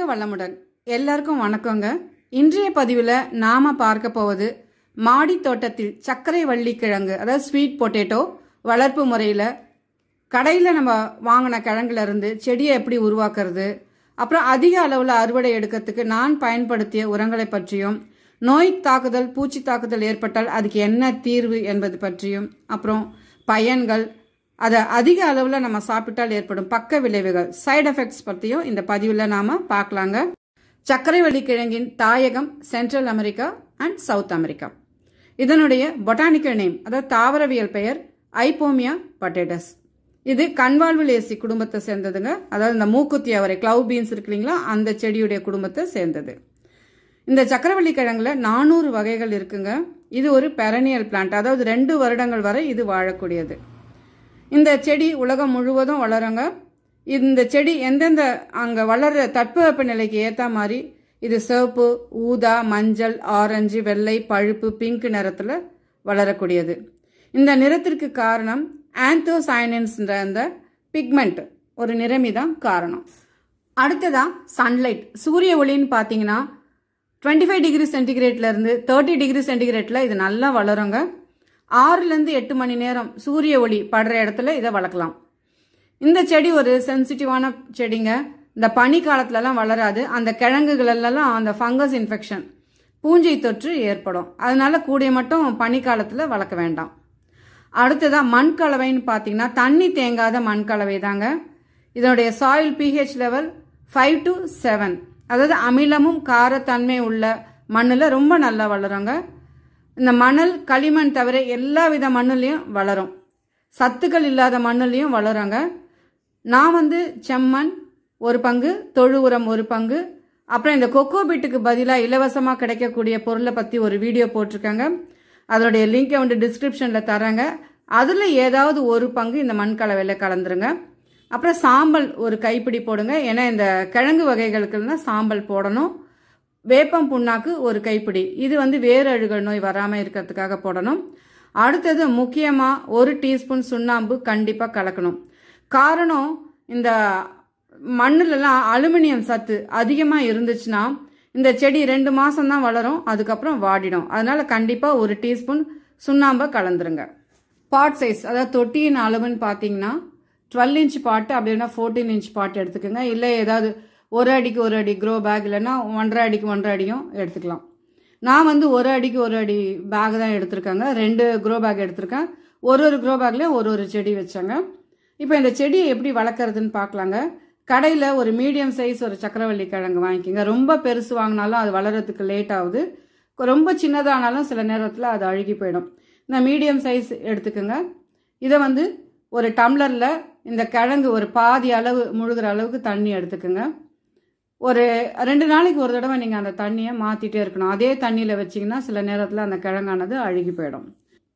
வளமுடன் எல்லாருக்கும் வணக்கங்க இன்றைய பதிவில் நாம பார்க்க போவது மாடி தோட்டத்தில் சர்க்கரை வள்ளி கிழங்கு அதாவது ஸ்வீட் பொட்டேட்டோ வளர்ப்பு முறையில் கடையில் நம்ம வாங்கின கிழங்குல இருந்து செடியை எப்படி உருவாக்குறது அப்புறம் அதிக அளவில் அறுவடை எடுக்கிறதுக்கு நான் பயன்படுத்திய உரங்களை பற்றியும் நோய் தாக்குதல் பூச்சி தாக்குதல் ஏற்பட்டால் அதுக்கு என்ன தீர்வு என்பது பற்றியும் அப்புறம் பயன்கள் அதை அதிக அளவில் நம்ம சாப்பிட்டால் ஏற்படும் பக்க விளைவுகள் சைடு எஃபெக்ட்ஸ் பற்றியும் இந்த பதிவில் நாம் பார்க்கலாங்க சர்க்கரை வள்ளி கிழங்கின் தாயகம் Central America and South America இதனுடைய பொட்டானிக்கல் நேம் அதாவது தாவரவியல் பெயர் ஐப்போமியா பொட்டேட்டஸ் இது கண்வாழ்விலேசி குடும்பத்தை சேர்ந்ததுங்க அதாவது இந்த மூக்குத்தி அவரை கிளவ் பீன்ஸ் இருக்கு இல்லைங்களா அந்த செடியுடைய குடும்பத்தை சேர்ந்தது இந்த சக்கரவள்ளி கிழங்குல நானூறு வகைகள் இருக்குங்க இது ஒரு பெரனியல் பிளான்ட் அதாவது ரெண்டு வருடங்கள் வரை இது வாழக்கூடியது இந்த செடி உலகம் முழுவதும் வளருங்க இந்த செடி எந்தெந்த அங்கே வளர்ற தட்பவெப்ப நிலைக்கு ஏற்ற மாதிரி இது சிவப்பு ஊதா மஞ்சள் ஆரஞ்சு வெள்ளை பழுப்பு பிங்க் நிறத்தில் வளரக்கூடியது இந்த நிறத்திற்கு காரணம் ஆந்தோசைனன்ஸ்ன்ற அந்த பிக்மெண்ட் ஒரு நிறமி தான் காரணம் அடுத்ததா சன்லைட் சூரிய ஒளின்னு பார்த்தீங்கன்னா டுவெண்ட்டி ஃபைவ் டிகிரி சென்டிகிரேட்லேருந்து தேர்ட்டி டிகிரி சென்டிகிரேட்டில் இது நல்லா வளருங்க ஆறுலேருந்து எட்டு மணி நேரம் சூரிய ஒளி படுற இடத்துல இதை வளர்க்கலாம் இந்த செடி ஒரு சென்சிட்டிவான செடிங்க இந்த பனி காலத்துலலாம் வளராது அந்த கிழங்குகளெல்லாம் அந்த ஃபங்கஸ் இன்ஃபெக்ஷன் பூஞ்சை தொற்று ஏற்படும் அதனால கூடிய மட்டும் பனி காலத்தில் வளர்க்க வேண்டாம் அடுத்ததாக மண் கலவைன்னு பார்த்தீங்கன்னா தண்ணி தேங்காத மண் கலவை தாங்க இதனுடைய soil pH level five to seven அதாவது அமிலமும் காரத்தன்மை உள்ள மண்ணில் ரொம்ப நல்லா வளருங்க இந்த மணல் களிமண் தவிர எல்லா வித மண்ணுலேயும் வளரும் சத்துக்கள் இல்லாத மண்ணுலேயும் வளருங்க நான் வந்து செம்மண் ஒரு பங்கு தொழு உரம் ஒரு பங்கு அப்புறம் இந்த கொக்கோ பிட்டுக்கு பதிலாக இலவசமாக கிடைக்கக்கூடிய பொருளை பற்றி ஒரு வீடியோ போட்டிருக்காங்க அதனுடைய லிங்கை வந்து டிஸ்கிரிப்ஷனில் தரேங்க அதில் ஏதாவது ஒரு பங்கு இந்த மண் கலவையில் கலந்துருங்க அப்புறம் சாம்பல் ஒரு கைப்பிடி போடுங்க ஏன்னா இந்த கிழங்கு வகைகளுக்குன்னா சாம்பல் போடணும் வேப்பம் புண்ணாக்கு ஒரு கைப்பிடி இது வந்து வேறு அழுகல் நோய் வராமல் இருக்கிறதுக்காக போடணும் அடுத்தது முக்கியமாக ஒரு டீஸ்பூன் சுண்ணாம்பு கண்டிப்பாக கலக்கணும் காரணம் இந்த மண்ணுலலாம் அலுமினியம் சத்து அதிகமாக இருந்துச்சுன்னா இந்த செடி ரெண்டு மாதம் தான் வளரும் அதுக்கப்புறம் வாடிடும் அதனால கண்டிப்பாக ஒரு டீஸ்பூன் சுண்ணாம்பை கலந்துருங்க பாட் சைஸ் அதாவது தொட்டியின் அளவுன்னு பார்த்தீங்கன்னா டுவெல் இன்ச் பாட்டு அப்படி இல்லைன்னா ஃபோர்டீன் இன்ச் பாட்டு எடுத்துக்கோங்க இல்லை ஏதாவது ஒரு அடிக்கு ஒரு அடி க்ரோ பேக் இல்லைன்னா ஒன்றரை அடிக்கு ஒன்றரை அடியும் எடுத்துக்கலாம் நான் வந்து ஒரு அடிக்கு ஒரு அடி பேக் தான் எடுத்திருக்கேங்க ரெண்டு க்ரோ பேக் எடுத்திருக்கேன் ஒரு ஒரு க்ரோ பேக்லேயும் ஒரு ஒரு செடி வச்சாங்க இப்போ இந்த செடியை எப்படி வளர்க்குறதுன்னு பார்க்கலாங்க கடையில் ஒரு மீடியம் சைஸ் ஒரு சக்கரவள்ளி கிழங்கு வாங்கிக்கோங்க ரொம்ப பெருசு வாங்கினாலும் அது வளர்கிறதுக்கு லேட் ஆகுது ரொம்ப சின்னதானாலும் சில நேரத்தில் அது அழுகி போயிடும் இந்த மீடியம் சைஸ் எடுத்துக்கோங்க இதை வந்து ஒரு டம்ளரில் இந்த கிழங்கு ஒரு பாதி அளவு முழுகிற அளவுக்கு தண்ணி எடுத்துக்கோங்க ஒரு ரெண்டு நாளைக்கு ஒரு தடவை நீங்கள் அந்த தண்ணியை மாற்றிட்டே இருக்கணும் அதே தண்ணியில் வச்சிங்கன்னா சில நேரத்தில் அந்த கிழங்கானது அழுகி போயிடும்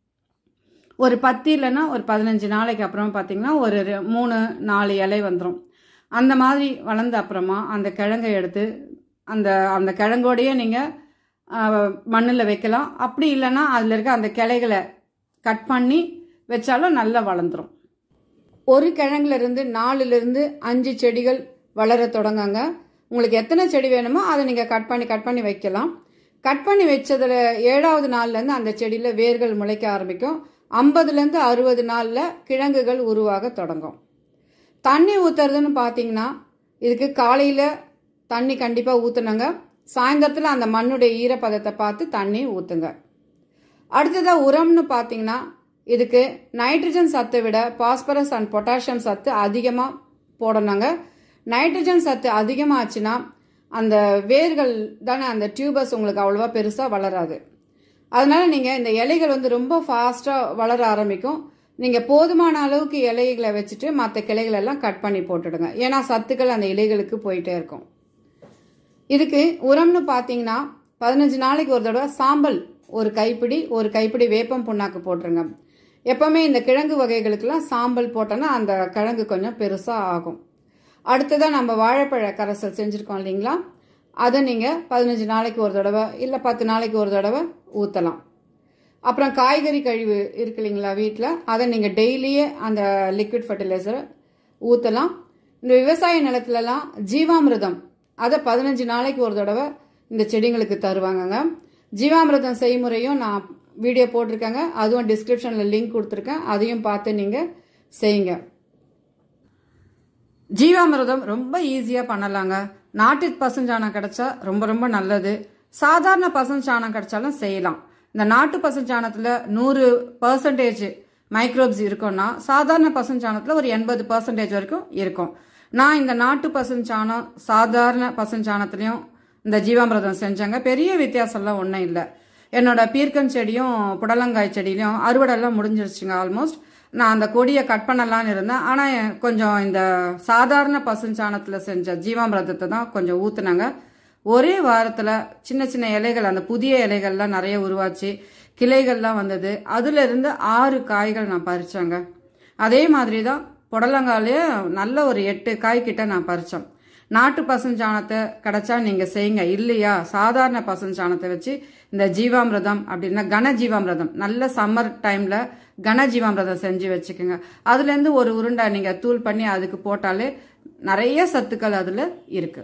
ஒரு பத்து இல்லைன்னா ஒரு பதினஞ்சு நாளைக்கு அப்புறம் பார்த்தீங்கன்னா ஒரு மூணு நாலு இலை வந்துடும் அந்த மாதிரி வளர்ந்த அப்புறமா அந்த கிழங்கை எடுத்து அந்த அந்த கிழங்கோடையே நீங்கள் மண்ணில் வைக்கலாம் அப்படி இல்லைன்னா அதில் இருக்க அந்த கிளைகளை கட் பண்ணி வச்சாலும் நல்லா வளர்ந்துடும் ஒரு கிழங்குல இருந்து நாலுலேருந்து அஞ்சு செடிகள் வளர தொடங்குங்க உங்களுக்கு எத்தனை செடி வேணுமோ அதை நீங்கள் கட் பண்ணி கட் பண்ணி வைக்கலாம் கட் பண்ணி வச்சதில் ஏழாவது நாள்லேருந்து அந்த செடியில் வேர்கள் முளைக்க ஆரம்பிக்கும் ஐம்பதுலேருந்து அறுபது நாளில் கிழங்குகள் உருவாக தொடங்கும் தண்ணி ஊற்றுறதுன்னு பார்த்தீங்கன்னா இதுக்கு காலையில் தண்ணி கண்டிப்பாக ஊற்றுனங்க சாயந்தரத்தில் அந்த மண்ணுடைய ஈரப்பதத்தை பார்த்து தண்ணி ஊற்றுங்க அடுத்ததாக உரம்னு பார்த்தீங்கன்னா இதுக்கு நைட்ரஜன் சத்தை விட பாஸ்பரஸ் அண்ட் பொட்டாசியம் சத்து அதிகமாக போடணுங்க நைட்ரஜன் சத்து அதிகமாச்சுன்னா அந்த வேர்கள் தானே அந்த டியூபர்ஸ் உங்களுக்கு அவ்வளோவா பெருசாக வளராது அதனால நீங்கள் இந்த இலைகள் வந்து ரொம்ப ஃபாஸ்ட்டாக வளர ஆரம்பிக்கும் நீங்கள் போதுமான அளவுக்கு இலைகளை வச்சுட்டு மற்ற கிளைகள் எல்லாம் கட் பண்ணி போட்டுடுங்க ஏன்னா சத்துக்கள் அந்த இலைகளுக்கு போயிட்டே இருக்கும் இதுக்கு உரம்னு பார்த்தீங்கன்னா பதினஞ்சு நாளைக்கு ஒரு தடவை சாம்பல் ஒரு கைப்பிடி ஒரு கைப்பிடி வேப்பம் புண்ணாக்கு போட்டுருங்க எப்பவுமே இந்த கிழங்கு வகைகளுக்கெல்லாம் சாம்பல் போட்டோன்னா அந்த கிழங்கு கொஞ்சம் பெருசாக ஆகும் அடுத்ததாக நம்ம வாழைப்பழ கரைசல் செஞ்சுருக்கோம் இல்லைங்களா அதை நீங்கள் பதினஞ்சு நாளைக்கு ஒரு தடவை இல்லை பத்து நாளைக்கு ஒரு தடவை ஊற்றலாம் அப்புறம் காய்கறி கழிவு இருக்கு இல்லைங்களா வீட்டில் அதை நீங்கள் டெய்லியே அந்த லிக்விட் ஃபர்டிலைசரை ஊற்றலாம் இந்த விவசாய நிலத்துலலாம் ஜீவாமிர்தம் அதை பதினஞ்சு நாளைக்கு ஒரு தடவை இந்த செடிங்களுக்கு தருவாங்கங்க ஜீவாமிர்தம் செய்முறையும் நான் வீடியோ போட்டிருக்கேங்க அதுவும் டிஸ்கிரிப்ஷனில் லிங்க் கொடுத்துருக்கேன் அதையும் பார்த்து நீங்கள் செய்யுங்க ஜீவாமிர்தம் ரொம்ப ஈஸியாக பண்ணலாங்க நாட்டு பசுஞ்சாணம் கிடைச்சா ரொம்ப ரொம்ப நல்லது சாதாரண பசுஞ்சாணம் கிடைச்சாலும் செய்யலாம் இந்த நாட்டு பசுஞ்சாணத்தில் நூறு பர்சன்டேஜ் மைக்ரோப்ஸ் இருக்கும்னா சாதாரண பசுஞ்சாணத்தில் ஒரு எண்பது பர்சன்டேஜ் வரைக்கும் இருக்கும் நான் இந்த நாட்டு பசுஞ்சாணம் சாதாரண பசுஞ்சாணத்துலேயும் இந்த ஜீவாமிர்தம் செஞ்சாங்க பெரிய வித்தியாசம்லாம் ஒன்றும் இல்லை என்னோட பீர்க்கன் செடியும் புடலங்காய் செடியிலையும் அறுவடைலாம் முடிஞ்சிருச்சுங்க ஆல்மோஸ்ட் நான் அந்த கொடியை கட் பண்ணலான்னு இருந்தேன் ஆனால் கொஞ்சம் இந்த சாதாரண பசுஞ்சாணத்தில் செஞ்ச ஜீவாமிரதத்தை தான் கொஞ்சம் ஊற்றுனாங்க ஒரே வாரத்தில் சின்ன சின்ன இலைகள் அந்த புதிய இலைகள்லாம் நிறைய உருவாச்சு கிளைகள்லாம் வந்தது அதுல இருந்து ஆறு காய்கள் நான் பறிச்சேங்க அதே மாதிரி தான் புடலங்காலே நல்ல ஒரு எட்டு காய் கிட்ட நான் பறிச்சேன் நாட்டு பசுஞ்சாணத்தை கிடைச்சா நீங்க செய்யுங்க இல்லையா சாதாரண பசுஞ்சாணத்தை வச்சு இந்த ஜீவாமிரதம் அப்படின்னா கன ஜீவாமிரதம் நல்ல சம்மர் டைம்ல கன ஜீவாமிரதம் செஞ்சு வச்சுக்கோங்க அதுல இருந்து ஒரு உருண்டை நீங்க தூள் பண்ணி அதுக்கு போட்டாலே நிறைய சத்துக்கள் அதுல இருக்கு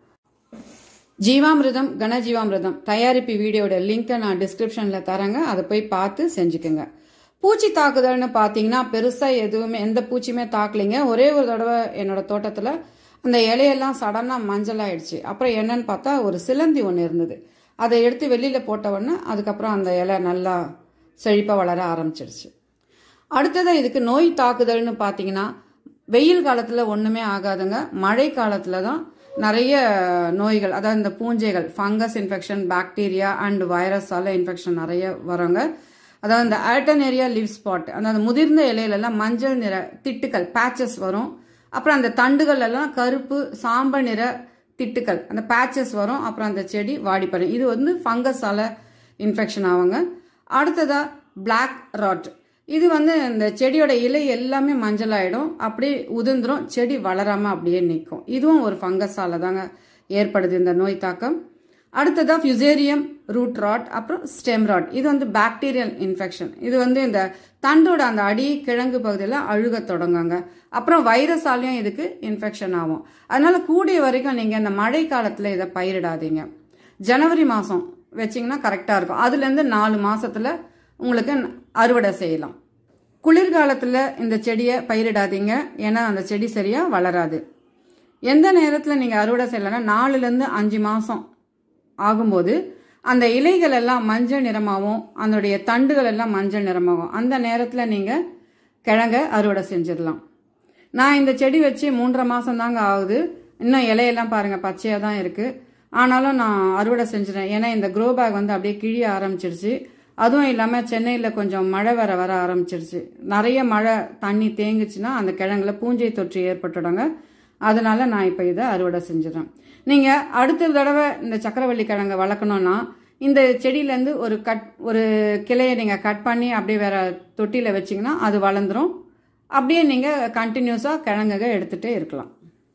ஜீவாமிர்தம் கனஜீவாமிர்தம் தயாரிப்பு வீடியோட லிங்கை நான் டிஸ்கிரிப்ஷனில் தரேங்க அதை போய் பார்த்து செஞ்சுக்கோங்க பூச்சி தாக்குதல்னு பார்த்தீங்கன்னா பெருசாக எதுவுமே எந்த பூச்சியுமே தாக்கலைங்க ஒரே ஒரு தடவை என்னோட தோட்டத்தில் அந்த இலையெல்லாம் சடனாக மஞ்சள் ஆயிடுச்சு அப்புறம் என்னன்னு பார்த்தா ஒரு சிலந்தி ஒன்று இருந்தது அதை எடுத்து வெளியில் போட்ட உடனே அதுக்கப்புறம் அந்த இலை நல்லா செழிப்பாக வளர ஆரம்பிச்சிடுச்சு அடுத்ததாக இதுக்கு நோய் தாக்குதல்னு பார்த்தீங்கன்னா வெயில் காலத்தில் ஒன்றுமே ஆகாதுங்க மழை காலத்தில் தான் நிறைய நோய்கள் அதாவது இந்த பூஞ்சைகள் ஃபங்கஸ் இன்ஃபெக்ஷன் பாக்டீரியா அண்ட் வைரஸால இன்ஃபெக்ஷன் நிறைய வருங்க அதாவது இந்த ஆல்டர்னேரியா லிவ் ஸ்பாட் அதாவது முதிர்ந்த இலையிலெல்லாம் மஞ்சள் நிற திட்டுக்கள் பேச்சஸ் வரும் அப்புறம் அந்த தண்டுகள் எல்லாம் கருப்பு சாம்பல் நிற திட்டுக்கள் அந்த பேச்சஸ் வரும் அப்புறம் அந்த செடி வாடிப்படும் இது வந்து ஃபங்கஸால இன்ஃபெக்ஷன் ஆகுங்க அடுத்ததா பிளாக் ராட் இது வந்து இந்த செடியோட இலை எல்லாமே மஞ்சள் ஆயிடும் அப்படியே உதிர்ந்துரும் செடி வளராம அப்படியே நிற்கும் இதுவும் ஒரு ஃபங்கஸால தாங்க ஏற்படுது இந்த நோய் தாக்கம் அடுத்ததா ஃபியூசேரியம் ரூட் ராட் அப்புறம் ஸ்டெம் ராட் இது வந்து பாக்டீரியல் இன்ஃபெக்ஷன் இது வந்து இந்த தண்டோட அந்த அடி கிழங்கு பகுதியில் அழுக தொடங்குங்க அப்புறம் வைரஸாலையும் இதுக்கு இன்ஃபெக்ஷன் ஆகும் அதனால கூடிய வரைக்கும் நீங்கள் இந்த மழை காலத்தில் இதை பயிரிடாதீங்க ஜனவரி மாதம் வச்சிங்கன்னா கரெக்டாக இருக்கும் அதுலேருந்து நாலு மாசத்துல உங்களுக்கு அறுவடை செய்யலாம் குளிர்காலத்தில் இந்த செடியை பயிரிடாதீங்க ஏன்னா அந்த செடி சரியாக வளராது எந்த நேரத்தில் நீங்கள் அறுவடை செய்யலைன்னா நாலுலேருந்து அஞ்சு மாதம் ஆகும்போது அந்த இலைகள் எல்லாம் மஞ்சள் நிறமாகவும் அதனுடைய தண்டுகள் எல்லாம் மஞ்சள் நிறமாகும் அந்த நேரத்தில் நீங்கள் கிழங்க அறுவடை செஞ்சிடலாம் நான் இந்த செடி வச்சு மூன்றரை மாதம் தாங்க ஆகுது இன்னும் இலையெல்லாம் பாருங்கள் பச்சையாக தான் இருக்குது ஆனாலும் நான் அறுவடை செஞ்சிட்டேன் ஏன்னா இந்த க்ரோ பேக் வந்து அப்படியே கிழிய ஆரம்பிச்சிருச்சு அதுவும் இல்லாமல் சென்னையில் கொஞ்சம் மழை வர வர ஆரம்பிச்சிருச்சு நிறைய மழை தண்ணி தேங்குச்சுன்னா அந்த கிழங்குல பூஞ்சை தொற்று ஏற்பட்டுடுங்க அதனால நான் இப்போ இதை அறுவடை செஞ்சிடறேன் நீங்கள் அடுத்த தடவை இந்த சக்கரவள்ளி கிழங்கை வளர்க்கணும்னா இந்த செடியிலேருந்து ஒரு கட் ஒரு கிளையை நீங்கள் கட் பண்ணி அப்படியே வேற தொட்டியில் வச்சிங்கன்னா அது வளர்ந்துரும் அப்படியே நீங்கள் கண்டினியூஸாக கிழங்குக எடுத்துகிட்டே இருக்கலாம்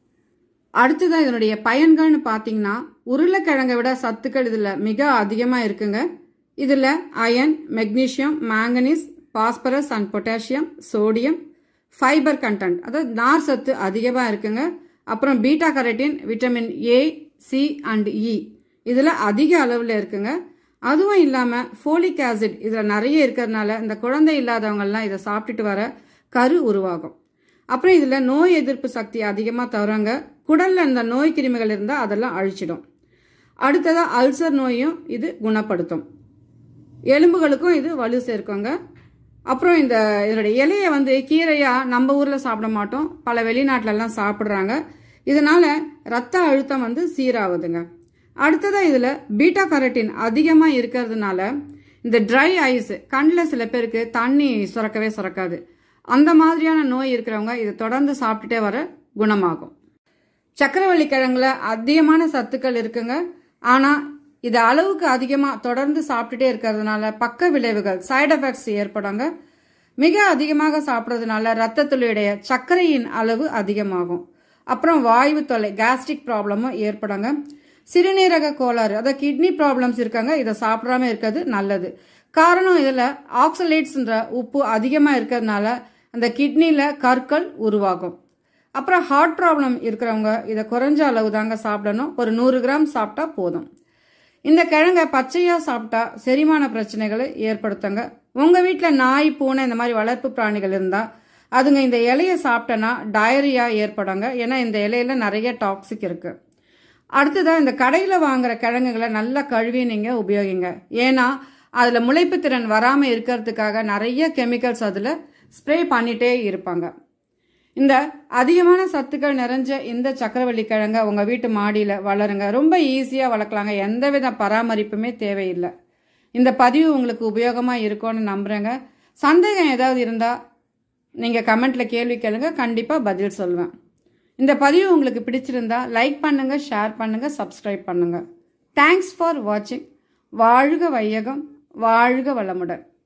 அடுத்ததான் இதனுடைய பயன்கள்னு பார்த்தீங்கன்னா உருளைக்கிழங்கை விட சத்துக்கள் இதில் மிக அதிகமாக இருக்குங்க இதில் iron magnesium manganese phosphorus and potassium sodium fibre content அதாவது நார் சத்து அதிகமாக இருக்குங்க அப்புறம் beta carotene vitamin A C and E இதில் அதிக அளவில் இருக்குங்க அதுவும் இல்லாமல் ஃபோலிக் ஆசிட் இதில் நிறைய இருக்கிறதுனால இந்த குழந்தை இல்லாதவங்கெல்லாம் இதை சாப்பிட்டுட்டு வர கரு உருவாகும் அப்புறம் இதில் நோய் எதிர்ப்பு சக்தி அதிகமாக தருவாங்க குடலில் இந்த நோய் கிருமிகள் இருந்தால் அதெல்லாம் அழிச்சிடும் அடுத்ததாக அல்சர் நோயும் இது குணப்படுத்தும் எலும்புகளுக்கும் இது வலு சேர்க்குங்க அப்புறம் இந்த இதனுடைய இலையை வந்து கீரையாக நம்ம ஊரில் சாப்பிட மாட்டோம் பல வெளிநாட்டிலலாம் சாப்பிட்றாங்க இதனால ரத்த அழுத்தம் வந்து சீராகுதுங்க அடுத்ததாக இதில் பீட்டா கரட்டின் அதிகமாக இருக்கிறதுனால இந்த ட்ரை ஐஸ் கண்ணில் சில பேருக்கு தண்ணி சுரக்கவே சுரக்காது அந்த மாதிரியான நோய் இருக்கிறவங்க இதை தொடர்ந்து சாப்பிட்டுட்டே வர குணமாகும் சக்கரவள்ளி கிழங்குல அதிகமான சத்துக்கள் இருக்குங்க ஆனால் இது அளவுக்கு அதிகமாக தொடர்ந்து சாப்பிட்டுட்டே இருக்கிறதுனால பக்க விளைவுகள் சைடு எஃபெக்ட்ஸ் ஏற்படுங்க மிக அதிகமாக சாப்பிட்றதுனால ரத்தத்துடைய சர்க்கரையின் அளவு அதிகமாகும் அப்புறம் வாய்வு தொல்லை கேஸ்ட்ரிக் ப்ராப்ளமும் ஏற்படுங்க சிறுநீரக கோளாறு அதாவது கிட்னி ப்ராப்ளம்ஸ் இருக்காங்க இதை சாப்பிடாம இருக்கிறது நல்லது காரணம் இதில் ஆக்சலேட்ஸ்ன்ற உப்பு அதிகமாக இருக்கிறதுனால அந்த கிட்னியில் கற்கள் உருவாகும் அப்புறம் ஹார்ட் ப்ராப்ளம் இருக்கிறவங்க இதை குறைஞ்ச அளவு தாங்க சாப்பிடணும் ஒரு நூறு கிராம் சாப்பிட்டா போதும் இந்த கிழங்கை பச்சையாக சாப்பிட்டா செரிமான பிரச்சனைகளை ஏற்படுத்துங்க உங்கள் வீட்டில் நாய் பூனை இந்த மாதிரி வளர்ப்பு பிராணிகள் இருந்தால் அதுங்க இந்த இலையை சாப்பிட்டனா டயரியா ஏற்படுங்க ஏன்னா இந்த இலையில நிறைய டாக்ஸிக் இருக்குது அடுத்ததாக இந்த கடையில் வாங்குற கிழங்குகளை நல்லா கழுவி நீங்கள் உபயோகிங்க ஏன்னா அதில் முளைப்பு திறன் வராமல் இருக்கிறதுக்காக நிறைய கெமிக்கல்ஸ் அதில் ஸ்ப்ரே பண்ணிட்டே இருப்பாங்க இந்த அதிகமான சத்துக்கள் நிறைஞ்ச இந்த சக்கரவள்ளி கிழங்க உங்கள் வீட்டு மாடியில் வளருங்க ரொம்ப ஈஸியாக வளர்க்கலாங்க எந்தவித பராமரிப்புமே தேவையில்லை இந்த பதிவு உங்களுக்கு உபயோகமாக இருக்கும்னு நம்புகிறேங்க சந்தேகம் ஏதாவது இருந்தால் நீங்கள் கமெண்ட்டில் கேள்வி கேளுங்க கண்டிப்பாக பதில் சொல்லுவேன் இந்த பதிவு உங்களுக்கு பிடிச்சிருந்தா லைக் பண்ணுங்கள் ஷேர் பண்ணுங்கள் சப்ஸ்கிரைப் பண்ணுங்கள் தேங்க்ஸ் ஃபார் வாட்சிங் வாழ்க வையகம் வாழ்க வளமுடன்